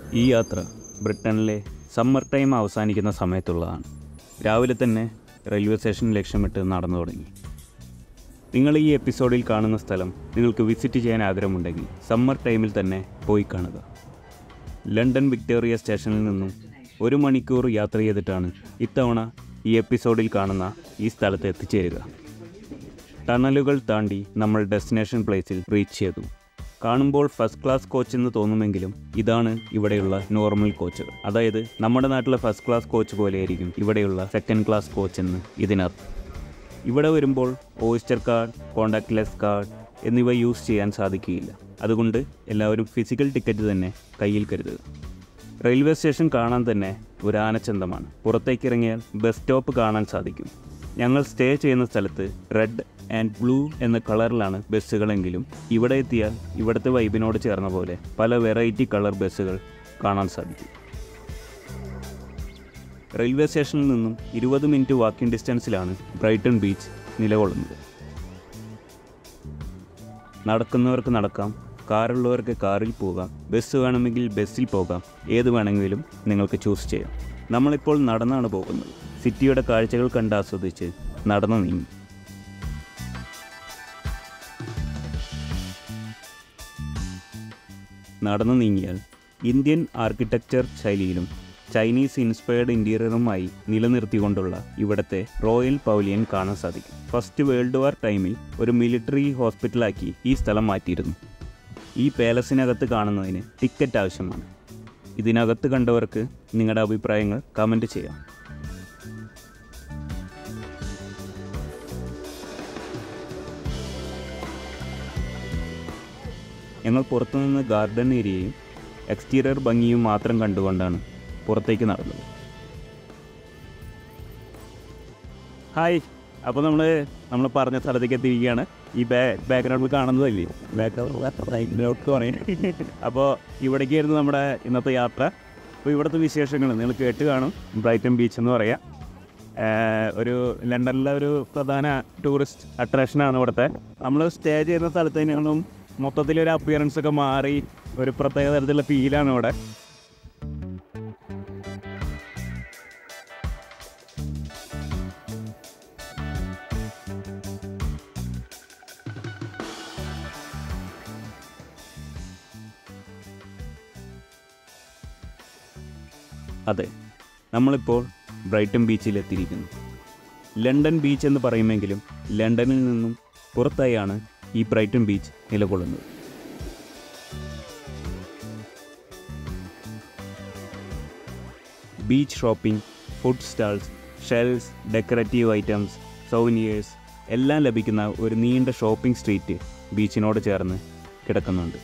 ഈ യാത്ര ബ്രിട്ടനിലെ സമ്മർ ടൈം അവസാനിക്കുന്ന സമയത്തുള്ളതാണ് രാവിലെ തന്നെ റെയിൽവേ സ്റ്റേഷൻ ലക്ഷ്യമിട്ട് നടന്നു തുടങ്ങി നിങ്ങൾ ഈ എപ്പിസോഡിൽ കാണുന്ന സ്ഥലം നിങ്ങൾക്ക് വിസിറ്റ് ചെയ്യാൻ ആഗ്രഹമുണ്ടെങ്കിൽ സമ്മർ ടൈമിൽ തന്നെ പോയി കാണുക ലണ്ടൻ വിക്ടോറിയ സ്റ്റേഷനിൽ നിന്നും ഒരു മണിക്കൂർ യാത്ര ചെയ്തിട്ടാണ് ഇത്തവണ ഈ എപ്പിസോഡിൽ കാണുന്ന ഈ സ്ഥലത്ത് എത്തിച്ചേരുക ടണലുകൾ താണ്ടി നമ്മൾ ഡെസ്റ്റിനേഷൻ പ്ലേസിൽ റീച്ച് ചെയ്തു കാണുമ്പോൾ ഫസ്റ്റ് ക്ലാസ് കോച്ച് എന്ന് തോന്നുമെങ്കിലും ഇതാണ് ഇവിടെയുള്ള നോർമൽ കോച്ചുകൾ അതായത് നമ്മുടെ നാട്ടിലെ ഫസ്റ്റ് ക്ലാസ് കോച്ച് പോലെയായിരിക്കും ഇവിടെയുള്ള സെക്കൻഡ് ക്ലാസ് കോച്ച് എന്ന് ഇതിനർത്ഥം ഇവിടെ വരുമ്പോൾ ഓയിസ്റ്റർ കാർഡ് കോണ്ടാക്ട്ലെസ് കാർഡ് എന്നിവ യൂസ് ചെയ്യാൻ സാധിക്കുകയില്ല അതുകൊണ്ട് എല്ലാവരും ഫിസിക്കൽ ടിക്കറ്റ് തന്നെ കയ്യിൽ കരുതുക റെയിൽവേ സ്റ്റേഷൻ കാണാൻ തന്നെ ഒരു ആനച്ചന്തമാണ് പുറത്തേക്ക് ഇറങ്ങിയാൽ ബസ് സ്റ്റോപ്പ് കാണാൻ സാധിക്കും ഞങ്ങൾ സ്റ്റേ ചെയ്യുന്ന സ്ഥലത്ത് റെഡ് ആൻഡ് ബ്ലൂ എന്ന കളറിലാണ് ബസ്സുകളെങ്കിലും ഇവിടെ എത്തിയാൽ ഇവിടുത്തെ വൈബിനോട് ചേർന്ന പോലെ പല വെറൈറ്റി കളർ ബസ്സുകൾ കാണാൻ സാധിക്കും റെയിൽവേ സ്റ്റേഷനിൽ നിന്നും ഇരുപത് മിനിറ്റ് വാക്കിംഗ് ഡിസ്റ്റൻസിലാണ് ബ്രൈറ്റൺ ബീച്ച് നിലകൊള്ളുന്നത് നടക്കുന്നവർക്ക് നടക്കാം കാറുള്ളവർക്ക് കാറിൽ പോകാം ബസ് വേണമെങ്കിൽ ബസ്സിൽ പോകാം ഏത് വേണമെങ്കിലും നിങ്ങൾക്ക് ചൂസ് ചെയ്യാം നമ്മളിപ്പോൾ നടന്നാണ് പോകുന്നത് സിറ്റിയുടെ കാഴ്ചകൾ കണ്ട് ആസ്വദിച്ച് നടന്നു നീങ്ങി നടന്നു നീങ്ങിയാൽ ഇന്ത്യൻ ആർക്കിടെക്ചർ ശൈലിയിലും ചൈനീസ് ഇൻസ്പയർഡ് ഇൻറ്റീരിയറുമായി നിലനിർത്തിക്കൊണ്ടുള്ള ഇവിടുത്തെ റോയൽ പവലിയൻ കാണാൻ സാധിക്കും ഫസ്റ്റ് വേൾഡ് വാർ ടൈമിൽ ഒരു മിലിറ്ററി ഹോസ്പിറ്റലാക്കി ഈ സ്ഥലം മാറ്റിയിരുന്നു ഈ പാലസിനകത്ത് കാണുന്നതിന് ടിക്കറ്റ് ആവശ്യമാണ് ഇതിനകത്ത് കണ്ടവർക്ക് നിങ്ങളുടെ അഭിപ്രായങ്ങൾ കമൻറ്റ് ചെയ്യാം ഞങ്ങൾ പുറത്തുനിന്ന് ഗാർഡൻ ഏരിയയും എക്സ്റ്റീരിയർ ഭംഗിയും മാത്രം കണ്ടുകൊണ്ടാണ് പുറത്തേക്ക് നടന്നത് ഹായ് അപ്പോൾ നമ്മൾ നമ്മൾ പറഞ്ഞ സ്ഥലത്തേക്ക് എത്തിയിരിക്കുകയാണ് ഈ ബാ ബാക്ക്ഗ്രൗണ്ടിൽ കാണുന്നതല്ലേ ബാക്ക്ഗ്രൗണ്ട് പറയും അപ്പോൾ ഇവിടേക്കായിരുന്നു നമ്മുടെ ഇന്നത്തെ യാത്ര അപ്പോൾ ഇവിടുത്തെ വിശേഷങ്ങൾ നിങ്ങൾ കേട്ട് കാണും ബ്രൈറ്റൺ ബീച്ച് എന്ന് പറയാം ആഹ് ഒരു ലണ്ടനിലെ ഒരു പ്രധാന ടൂറിസ്റ്റ് അട്രാക്ഷനാണ് ഇവിടുത്തെ നമ്മൾ സ്റ്റേ ചെയ്യുന്ന സ്ഥലത്ത് തന്നെയാണ് മൊത്തത്തിലൊരു അപ്പിയറൻസ് ഒക്കെ മാറി ഒരു പ്രത്യേക തരത്തിലുള്ള ഫീലാണ് ഇവിടെ അതെ നമ്മളിപ്പോൾ ബ്രൈറ്റൺ ബീച്ചിൽ എത്തിയിരിക്കുന്നു ലണ്ടൻ ബീച്ച് എന്ന് പറയുമെങ്കിലും ലണ്ടനിൽ നിന്നും പുറത്തായാണ് ഈ ബ്രൈറ്റൺ ബീച്ച് നിലകൊള്ളുന്നത് beach shopping food stalls shells decorative items souvenirs എല്ലാം ലഭിക്കുന്ന ഒരു നീണ്ട ഷോപ്പിംഗ് സ്ട്രീറ്റ് ബീച്ചിനോട് ചേർന്ന് കിടക്കുന്നുണ്ട്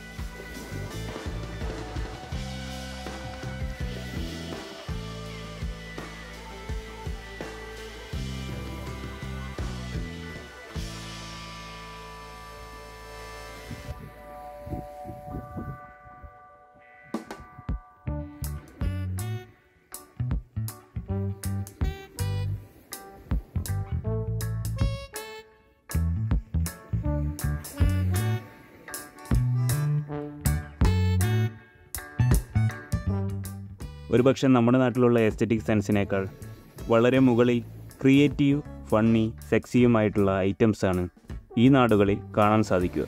ഒരുപക്ഷെ നമ്മുടെ നാട്ടിലുള്ള എസ്തറ്റിക് സെൻസിനേക്കാൾ വളരെ മുകളിൽ ക്രിയേറ്റീവ് ഫണ്ണി സെക്സിയുമായിട്ടുള്ള ഐറ്റംസാണ് ഈ നാടുകളിൽ കാണാൻ സാധിക്കുക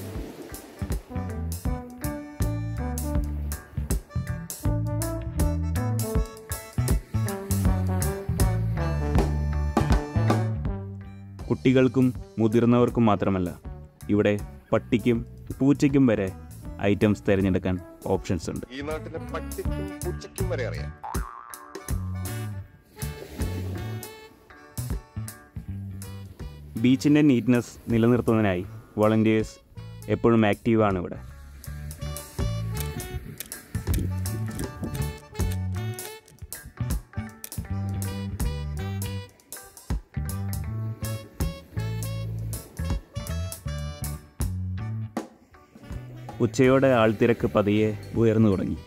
കുട്ടികൾക്കും മുതിർന്നവർക്കും മാത്രമല്ല ഇവിടെ പട്ടിക്കും പൂച്ചയ്ക്കും വരെ ഐറ്റംസ് തിരഞ്ഞെടുക്കാൻ ഓപ്ഷൻസ് ഉണ്ട് ഈ നാട്ടിലെ പട്ടിക്കും പൂച്ചയ്ക്കും വരെ അറിയാം ബീച്ചിൻ്റെ നീറ്റ്നെസ് നിലനിർത്തുന്നതിനായി വളണ്ടിയേഴ്സ് എപ്പോഴും ആക്റ്റീവാണ് ഇവിടെ ഉച്ചയോടെ ആൾത്തിരക്ക് പതിയെ ഉയർന്നു തുടങ്ങി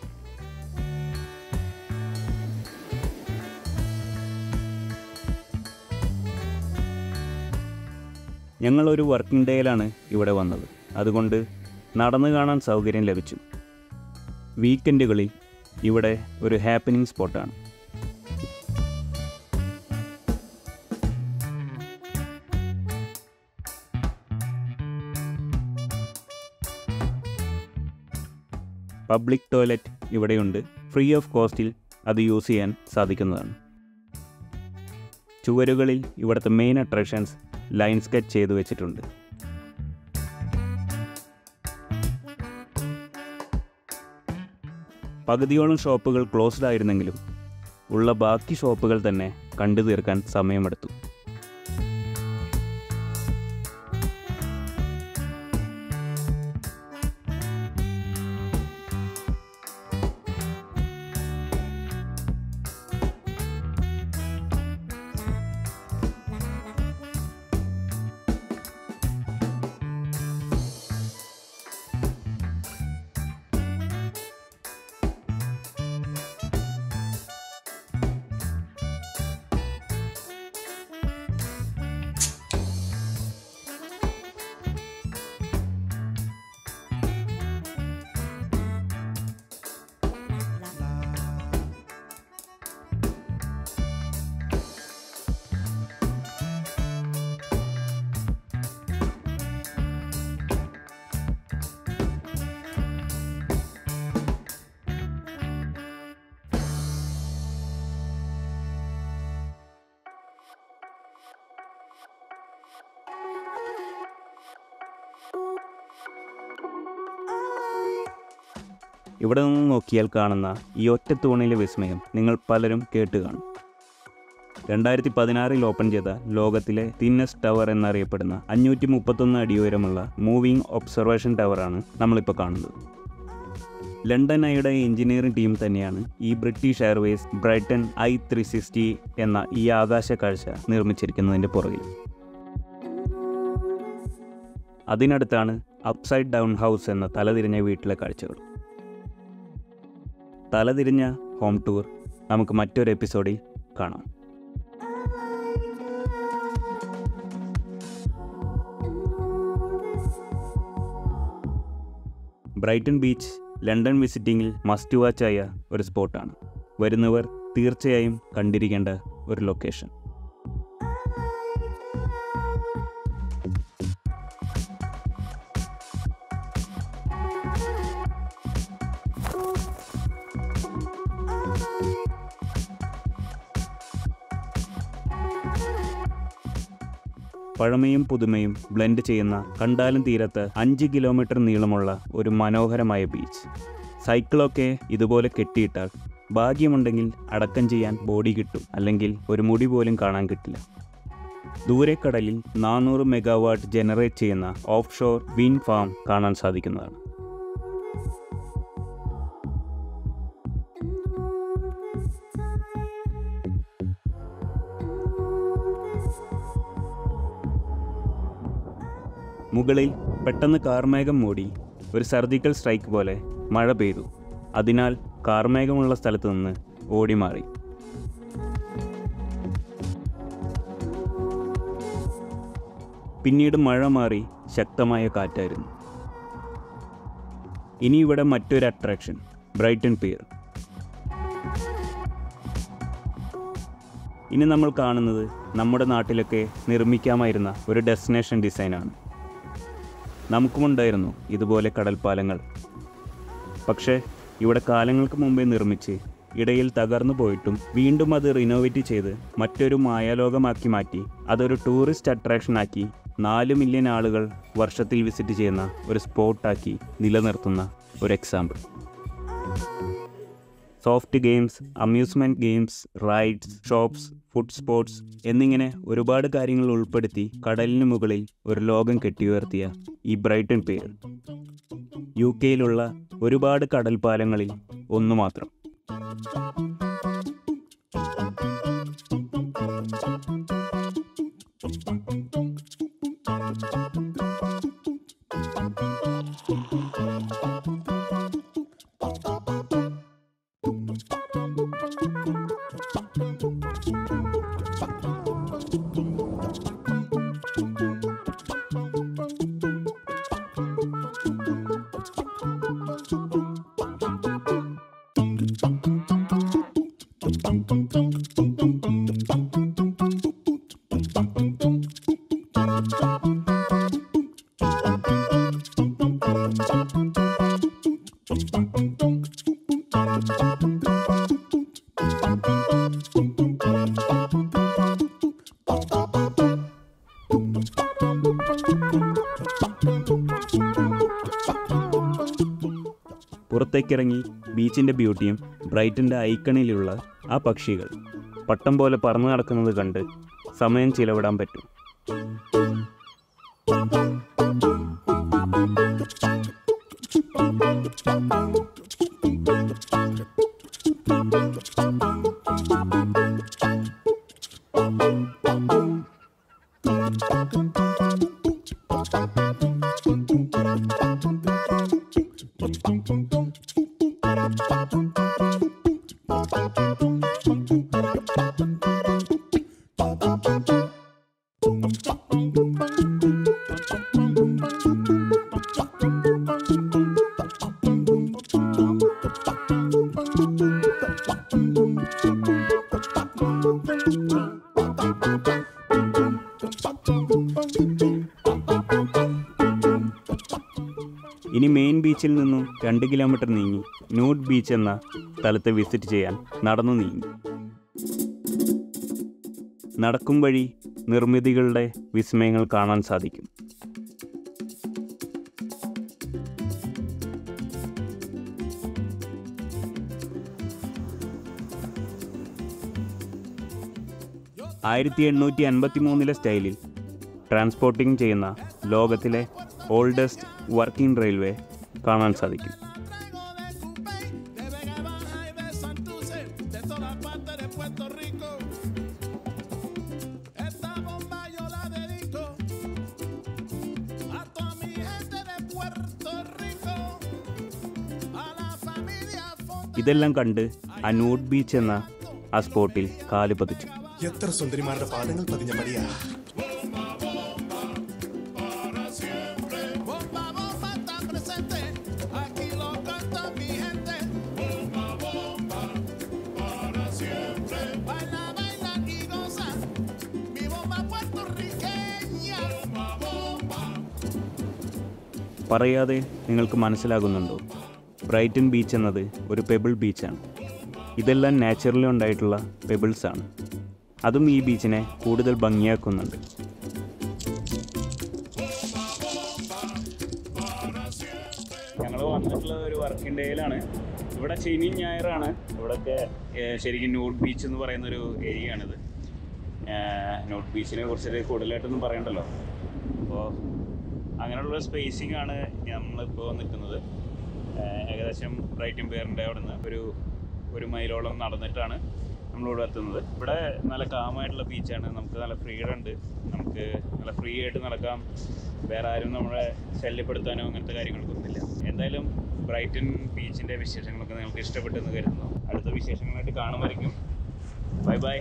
ഞങ്ങൾ ഒരു വർക്കിംഗ് ഡേയിലാണ് ഇവിടെ വന്നത് അതുകൊണ്ട് നടന്നു കാണാൻ സൗകര്യം ലഭിച്ചു വീക്കെൻഡുകളിൽ ഇവിടെ ഒരു ഹാപ്പനിങ് സ്പോട്ടാണ് പബ്ലിക് ടോയ്ലറ്റ് ഇവിടെയുണ്ട് ഫ്രീ ഓഫ് കോസ്റ്റിൽ അത് യൂസ് ചെയ്യാൻ സാധിക്കുന്നതാണ് ചുവരുകളിൽ ഇവിടുത്തെ മെയിൻ അട്രാക്ഷൻസ് ലൈൻ സ്കെച്ച് ചെയ്തു വെച്ചിട്ടുണ്ട് പകുതിയോളം ഷോപ്പുകൾ ക്ലോസ്ഡ് ആയിരുന്നെങ്കിലും ഉള്ള ബാക്കി ഷോപ്പുകൾ തന്നെ കണ്ടു തീർക്കാൻ സമയമെടുത്തു ഇവിടെ നിന്ന് നോക്കിയാൽ കാണുന്ന ഈ ഒറ്റത്തൂണിലെ വിസ്മയം നിങ്ങൾ പലരും കേട്ട് കാണും രണ്ടായിരത്തി പതിനാറിൽ ഓപ്പൺ ചെയ്ത ലോകത്തിലെ തിന്നസ്റ്റ് ടവർ എന്നറിയപ്പെടുന്ന അഞ്ഞൂറ്റി മുപ്പത്തൊന്ന് അടി ഉയരമുള്ള മൂവിംഗ് ഒബ്സർവേഷൻ ടവറാണ് നമ്മളിപ്പോൾ കാണുന്നത് ലണ്ടൻ ഐയുടെ എഞ്ചിനീയറിംഗ് ടീം തന്നെയാണ് ഈ British Airways Brighton i three sixty എന്ന ഈ ആകാശ കാഴ്ച നിർമ്മിച്ചിരിക്കുന്നതിൻ്റെ പുറകിൽ അതിനടുത്താണ് അപ്സൈഡ് ഡൗൺ ഹൗസ് എന്ന തലതിരിഞ്ഞ വീട്ടിലെ കാഴ്ചകൾ തലതിരിഞ്ഞ ഹോം ടൂർ നമുക്ക് മറ്റൊരു എപ്പിസോഡിൽ കാണാം ബ്രൈറ്റൺ ബീച്ച് ലണ്ടൻ വിസിറ്റിങ്ങിൽ മസ്റ്റ് വാച്ചായ ഒരു സ്പോട്ടാണ് വരുന്നവർ തീർച്ചയായും കണ്ടിരിക്കേണ്ട ഒരു ലൊക്കേഷൻ പഴമയും പുതുമയും ബ്ലെൻഡ് ചെയ്യുന്ന കണ്ടാലും തീരത്ത് അഞ്ച് കിലോമീറ്റർ നീളമുള്ള ഒരു മനോഹരമായ ബീച്ച് സൈക്കിളൊക്കെ ഇതുപോലെ കെട്ടിയിട്ടാൽ ഭാഗ്യമുണ്ടെങ്കിൽ അടക്കം ചെയ്യാൻ ബോഡി കിട്ടും അല്ലെങ്കിൽ ഒരു മുടി പോലും കാണാൻ കിട്ടില്ല ദൂരെക്കടലിൽ നാനൂറ് മെഗാവാട്ട് ജനറേറ്റ് ചെയ്യുന്ന ഓഫ് ഷോർ വിൻഡ് ഫാം കാണാൻ സാധിക്കുന്നതാണ് മുകളിൽ പെട്ടെന്ന് കാർമേഘം മൂടി ഒരു സർജിക്കൽ സ്ട്രൈക്ക് പോലെ മഴ പെയ്തു അതിനാൽ കാർമേഘമുള്ള സ്ഥലത്ത് നിന്ന് ഓടി മാറി പിന്നീട് മഴ മാറി ശക്തമായ കാറ്റായിരുന്നു ഇനി ഇവിടെ മറ്റൊരു അട്രാക്ഷൻ ബ്രൈറ്റൺ പിയർ ഇനി നമ്മൾ കാണുന്നത് നമ്മുടെ നാട്ടിലൊക്കെ നിർമ്മിക്കാമായിരുന്ന ഒരു ഡെസ്റ്റിനേഷൻ ഡിസൈനാണ് നമുക്കുമുണ്ടായിരുന്നു ഇതുപോലെ കടൽപ്പാലങ്ങൾ പക്ഷേ ഇവിടെ കാലങ്ങൾക്ക് മുമ്പേ നിർമ്മിച്ച് ഇടയിൽ തകർന്നു പോയിട്ടും വീണ്ടും അത് റിനോവേറ്റ് ചെയ്ത് മറ്റൊരു മായാലോകമാക്കി മാറ്റി അതൊരു ടൂറിസ്റ്റ് അട്രാക്ഷനാക്കി നാല് മില്യൺ ആളുകൾ വർഷത്തിൽ വിസിറ്റ് ചെയ്യുന്ന ഒരു സ്പോട്ടാക്കി നിലനിർത്തുന്ന ഒരു example soft games amusement games rides shops food sports എന്നിങ്ങനെ ഒരുപാട് കാര്യങ്ങൾ ഉൾപ്പെടുത്തി കടലിന് മുകളിൽ ഒരു ലോകം കെട്ടിയുയർത്തിയ ഈ ബ്രൈറ്റൺ പേർ യു കെയിലുള്ള ഒരുപാട് കടൽപ്പാലങ്ങളിൽ ഒന്നു മാത്രം പുറത്തേക്കിറങ്ങി ബീച്ചിൻ്റെ ബ്യൂട്ടിയും ബ്രൈറ്റിൻ്റെ ഐക്കണിലുള്ള ആ പക്ഷികൾ പട്ടം പോലെ പറന്നു നടക്കുന്നത് കണ്ട് സമയം ചിലവിടാൻ പറ്റും ഇനി മെയിൻ ബീച്ചിൽ നിന്നും രണ്ട് കിലോമീറ്റർ നീങ്ങി നൂഡ് ബീച്ച് എന്ന സ്ഥലത്ത് വിസിറ്റ് ചെയ്യാൻ നടന്നു നീങ്ങി നടക്കും വഴി നിർമ്മിതികളുടെ വിസ്മയങ്ങൾ കാണാൻ സാധിക്കും ആയിരത്തി എണ്ണൂറ്റി അൻപത്തി മൂന്നിലെ സ്റ്റൈലിൽ ട്രാൻസ്പോർട്ടിംഗ് ചെയ്യുന്ന ലോകത്തിലെ ഓൾഡസ്റ്റ് വർക്കിംഗ് റെയിൽവേ കാണാൻ സാധിക്കും Traigo de Cupey, de Vega Baja y de Santurce, de toda parte de Puerto Rico. Esta bomba yo la dedico a toda mi gente de Puerto Rico, a la familia Fontaine. ഇതെല്ലാം കണ്ട് ആ nude beach എന്ന ആ സ്പോട്ടിൽ കാല് പതിച്ചു എത്ര സുന്ദരിമാരുടെ പാദങ്ങൾ പതിഞ്ഞ പടിയാ Bomba, bomba está presente, aquí lo canta mi gente. Bomba, bomba, para siempre. Baila, baila y goza, mi bomba puertorriqueña. Bomba, bomba. പറയാതെ നിങ്ങൾക്ക് മനസ്സിലാകുന്നുണ്ടോ ബ്രൈറ്റൻ ബീച്ച് എന്നത് ഒരു പെബിൾ ബീച്ചാണ് ഇതെല്ലാം നാച്ചുറലി ഉണ്ടായിട്ടുള്ള പെബിൾസ് ആണ് അതും ഈ ബീച്ചിനെ കൂടുതൽ ഭംഗിയാക്കുന്നുണ്ട് ഞങ്ങൾ വന്നിട്ടുള്ള ഒരു വർക്കിംഗ് ഡേയിലാണ് ഇവിടെ ശനി ഞായറാണ് ഇവിടെയൊക്കെ ഏഹ്, ശരിക്കും ന്യൂഡ് ബീച്ച് എന്ന് പറയുന്ന ഒരു ഏരിയ ആണിത് ന്യൂഡ് ബീച്ചിനെ കുറിച്ചിട്ട് കൂടുതലായിട്ടൊന്നും പറയണ്ടല്ലോ അപ്പോൾ അങ്ങനെയുള്ള സ്പേസിംഗ് ആണ് നമ്മളിപ്പോൾ നിൽക്കുന്നത് ഏഹ്, ഏകദേശം ബ്രൈറ്റൻ പേറിൻ്റെ അവിടെ നിന്ന് ഒരു ഒരു മൈലോളം നടന്നിട്ടാണ് നമ്മളിവിടെ എത്തുന്നത് ഇവിടെ നല്ല കാമായിട്ടുള്ള ബീച്ചാണ് നമുക്ക് നല്ല ഫ്രീഡം ഉണ്ട് നമുക്ക് നല്ല ഫ്രീ ആയിട്ട് നടക്കാം വേറെ ആരും നമ്മളെ ശല്യപ്പെടുത്താനോ അങ്ങനത്തെ കാര്യങ്ങൾക്കൊന്നുമില്ല എന്തായാലും ബ്രൈറ്റൻ ബീച്ചിൻ്റെ വിശേഷങ്ങളൊക്കെ നിങ്ങൾക്ക് ഇഷ്ടപ്പെട്ടെന്ന് കരുതുന്നു അടുത്ത വിശേഷങ്ങളായിട്ട് കാണുമായിരിക്കും ബൈ ബൈ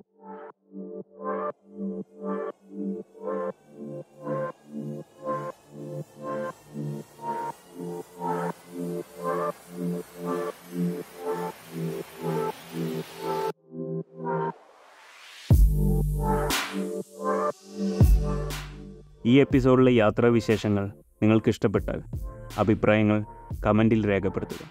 ഈ എപ്പിസോഡിലെ യാത്രാ വിശേഷങ്ങൾ നിങ്ങൾക്ക് ഇഷ്ടപ്പെട്ടാൽ അഭിപ്രായങ്ങൾ കമൻറ്റിൽ രേഖപ്പെടുത്തുക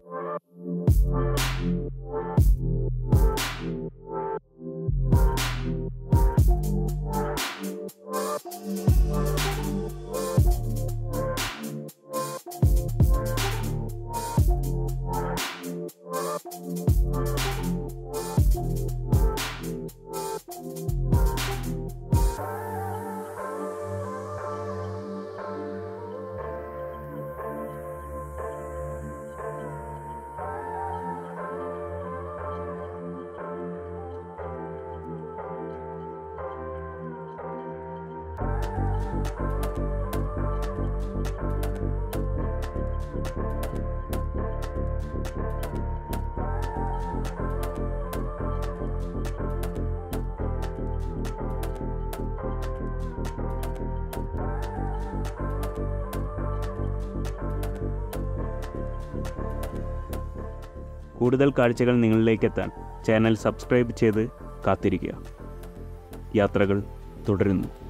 കൂടുതൽ കാഴ്ചകൾ നിങ്ങളിലേക്ക് എത്താൻ ചാനൽ സബ്സ്ക്രൈബ് ചെയ്ത് കാത്തിരിക്കുക യാത്രകൾ തുടരുന്നു